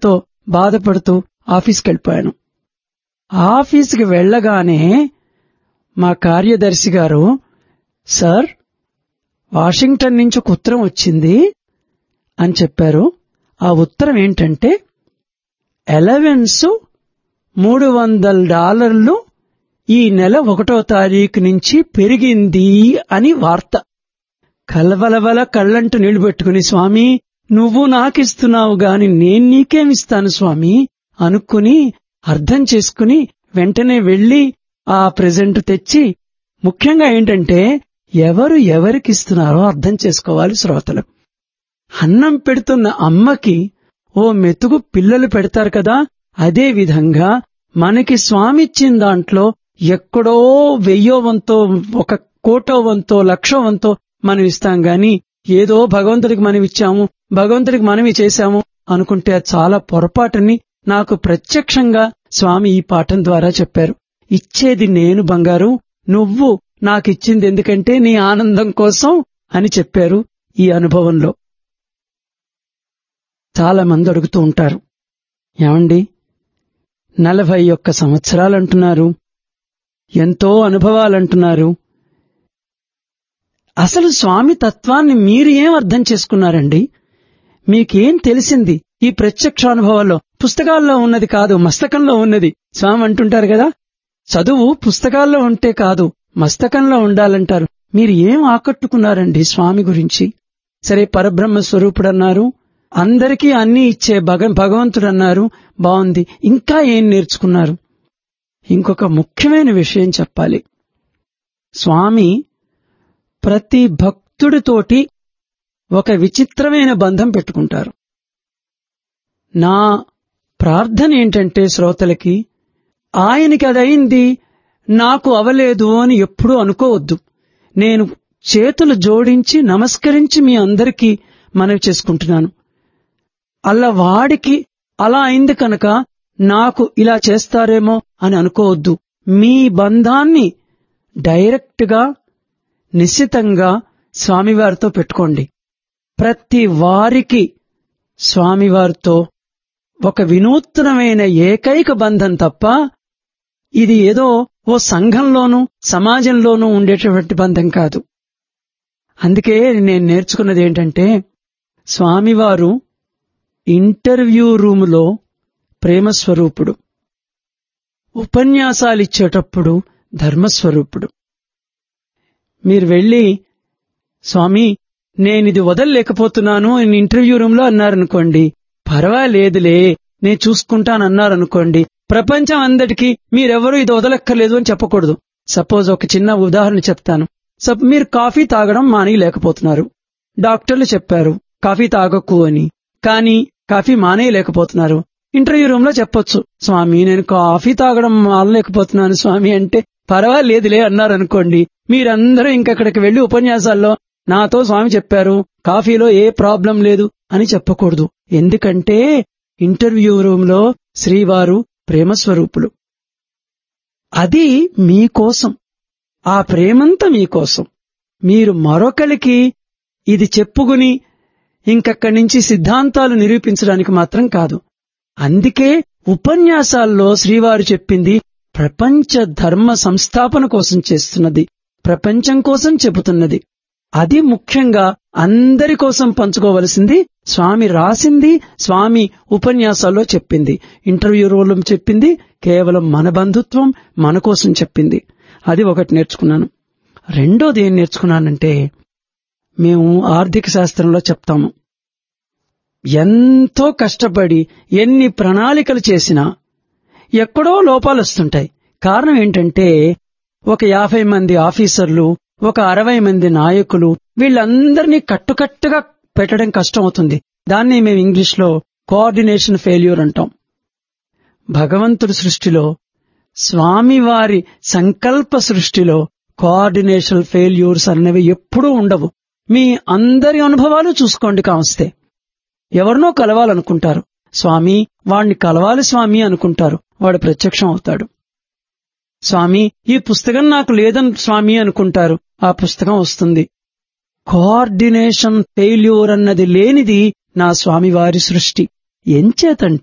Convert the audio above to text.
ఎంతో బాధపడుతూ ఆఫీస్కి వెళ్ళిపోయాను ఆఫీస్కి వెళ్ళగానే మా కార్యదర్శి గారు సార్ వాషింగ్టన్ నుంచి ఒక ఉత్తరం వచ్చింది అని చెప్పారు ఆ ఉత్తరం ఏంటంటే ఎలవెన్స్ మూడు వందల డాలర్లు ఈ నెల ఒకటో తారీఖు నుంచి పెరిగింది అని వార్త కలవలవల కళ్ళంటూ నీళ్లు పెట్టుకుని స్వామి నువ్వు నాకిస్తున్నావు గాని నేను నీకేమిస్తాను స్వామి అనుకుని అర్థం చేసుకుని వెంటనే వెళ్లి ఆ ప్రెజెంట్ తెచ్చి ముఖ్యంగా ఏంటంటే ఎవరు ఎవరికిస్తున్నారో అర్థం చేసుకోవాలి శ్రోతలు అన్నం పెడుతున్న అమ్మకి ఓ మెతుకు పిల్లలు పెడతారు కదా అదే విధంగా మనకి స్వామిచ్చిన దాంట్లో ఎక్కడో వెయ్యో వంతో ఒక కోటో వంతో లక్షో వంతో మనం ఇస్తాం గాని ఏదో భగవంతుడికి మనం ఇచ్చాము భగవంతుడికి మనవి చేశాము అనుకుంటే అది చాలా పొరపాటుని నాకు ప్రత్యక్షంగా స్వామి ఈ పాఠం ద్వారా చెప్పారు ఇచ్చేది నేను బంగారు నువ్వు నాకిచ్చింది ఎందుకంటే నీ ఆనందం కోసం అని చెప్పారు ఈ అనుభవంలో చాలా మంది అడుగుతూ ఉంటారు ఏమండి నలభై ఒక్క సంవత్సరాలంటున్నారు ఎంతో అనుభవాలంటున్నారు అసలు స్వామి తత్వాన్ని మీరు ఏం అర్థం చేసుకున్నారండి మీకేం తెలిసింది ఈ ప్రత్యక్షానుభవాల్లో పుస్తకాల్లో ఉన్నది కాదు మస్తకంలో ఉన్నది స్వామి అంటుంటారు కదా చదువు పుస్తకాల్లో ఉంటే కాదు మస్తకంలో ఉండాలంటారు మీరు ఏం ఆకట్టుకున్నారండి స్వామి గురించి సరే పరబ్రహ్మ స్వరూపుడు అన్నారు అందరికీ అన్ని ఇచ్చే భగ భగవంతుడు అన్నారు బాగుంది ఇంకా ఏం నేర్చుకున్నారు ఇంకొక ముఖ్యమైన విషయం చెప్పాలి స్వామి ప్రతి భక్తుడితోటి ఒక విచిత్రమైన బంధం పెట్టుకుంటారు నా ప్రార్థన ఏంటంటే శ్రోతలకి ఆయనకి అదయింది నాకు అవలేదు అని ఎప్పుడూ అనుకోవద్దు నేను చేతులు జోడించి నమస్కరించి మీ అందరికీ మనవి చేసుకుంటున్నాను అలా వాడికి అలా అయింది కనుక నాకు ఇలా చేస్తారేమో అని అనుకోవద్దు మీ బంధాన్ని డైరెక్ట్ గా నిశ్చితంగా స్వామివారితో పెట్టుకోండి ప్రతి వారికి స్వామివారితో ఒక వినూత్నమైన ఏకైక బంధం తప్ప ఇది ఏదో ఓ సంఘంలోనూ సమాజంలోనూ ఉండేటటువంటి బంధం కాదు అందుకే నేను నేర్చుకున్నది ఏంటంటే స్వామివారు ఇంటర్వ్యూ రూములో ప్రేమస్వరూపుడు ఉపన్యాసాలిచ్చేటప్పుడు ధర్మస్వరూపుడు మీరు వెళ్ళి స్వామి నేనిది వదలలేకపోతున్నాను అని ఇంటర్వ్యూ రూమ్ లో అన్నారనుకోండి పర్వాలేదులే నేను చూసుకుంటానన్నారనుకోండి ప్రపంచం అందరికీ మీరెవరూ ఇది వదలక్కర్లేదు అని చెప్పకూడదు సపోజ్ ఒక చిన్న ఉదాహరణ చెప్తాను సప్ మీరు కాఫీ తాగడం మానేయలేకపోతున్నారు డాక్టర్లు చెప్పారు కాఫీ తాగకు అని కానీ కాఫీ మానేయలేకపోతున్నారు ఇంటర్వ్యూ రూమ్ లో చెప్పొచ్చు స్వామి నేను కాఫీ తాగడం మానలేకపోతున్నాను స్వామి అంటే పర్వాలేదులే అన్నారనుకోండి మీరందరూ ఇంకక్కడికి వెళ్లి ఉపన్యాసాల్లో నాతో స్వామి చెప్పారు కాఫీలో ఏ ప్రాబ్లం లేదు అని చెప్పకూడదు ఎందుకంటే ఇంటర్వ్యూ రూమ్ లో శ్రీవారు ప్రేమస్వరూపులు అది మీకోసం ఆ ప్రేమంతా మీకోసం మీరు మరొకరికి ఇది చెప్పుకుని ఇంకక్కడి నుంచి సిద్ధాంతాలు నిరూపించడానికి మాత్రం కాదు అందుకే ఉపన్యాసాల్లో శ్రీవారు చెప్పింది ప్రపంచ ధర్మ సంస్థాపన కోసం చేస్తున్నది ప్రపంచం కోసం చెబుతున్నది అది ముఖ్యంగా అందరి కోసం పంచుకోవలసింది స్వామి రాసింది స్వామి ఉపన్యాసాల్లో చెప్పింది ఇంటర్వ్యూ రోల్ చెప్పింది కేవలం మన బంధుత్వం మన కోసం చెప్పింది అది ఒకటి నేర్చుకున్నాను రెండోది ఏం నేర్చుకున్నానంటే మేము ఆర్థిక శాస్త్రంలో చెప్తాము ఎంతో కష్టపడి ఎన్ని ప్రణాళికలు చేసినా ఎక్కడో లోపాలు వస్తుంటాయి కారణం ఏంటంటే ఒక యాభై మంది ఆఫీసర్లు ఒక అరవై మంది నాయకులు వీళ్ళందరినీ కట్టుకట్టుగా పెట్టడం కష్టం అవుతుంది దాన్ని మేము ఇంగ్లీష్ లో కోఆర్డినేషన్ ఫెయిల్యూర్ అంటాం భగవంతుడి సృష్టిలో స్వామివారి సంకల్ప సృష్టిలో కోఆర్డినేషన్ ఫెయిల్యూర్స్ అనేవి ఎప్పుడూ ఉండవు మీ అందరి అనుభవాలు చూసుకోండి కావస్తే ఎవరినో కలవాలనుకుంటారు స్వామి వాణ్ణి కలవాలి స్వామి అనుకుంటారు వాడు ప్రత్యక్షం అవుతాడు స్వామి ఈ పుస్తకం నాకు లేదని స్వామి అనుకుంటారు ఆ పుస్తకం వస్తుంది కోఆర్డినేషన్ ఫెయిల్యూర్ అన్నది లేనిది నా స్వామివారి సృష్టి ఎంచేతంటే